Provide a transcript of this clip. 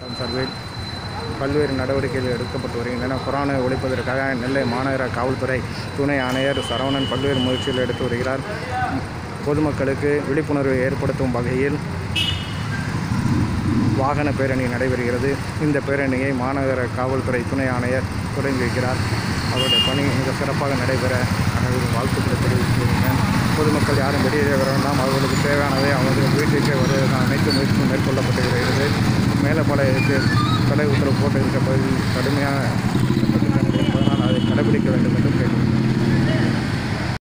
சார்பில் பல்வேறு நடவடிக்கைகள் எடுக்கப்பட்டு வருகின்றன கொரோனா ஒழிப்பதற்காக நெல்லை மாநகர காவல்துறை துணை ஆணையர் சரவணன் பல்வேறு முயற்சிகள் எடுத்து வருகிறார் பொதுமக்களுக்கு விழிப்புணர்வை ஏற்படுத்தும் வகையில் வாகன பேரணி நடைபெறுகிறது இந்த பேரணியை மாநகர காவல்துறை துணை ஆணையர் தொடங்கி வைக்கிறார் அவருடைய பணி மிக சிறப்பாக நடைபெற அனைவரும் வாழ்த்துக்களை தெரிவித்துள்ளேன் பொதுமக்கள் யாரும் வெளியே வர வேண்டாம் அவர்களுக்கு தேவையானதை அவர்கள் வீட்டிற்கே வருவதற்கான அனைத்து முயற்சியும் மேற்கொள்ளப்பட்டு வருகிறது மேலப்பாளையத்தில் தடை உத்தரவு போட்டிருக்க பகுதியில் கடுமையான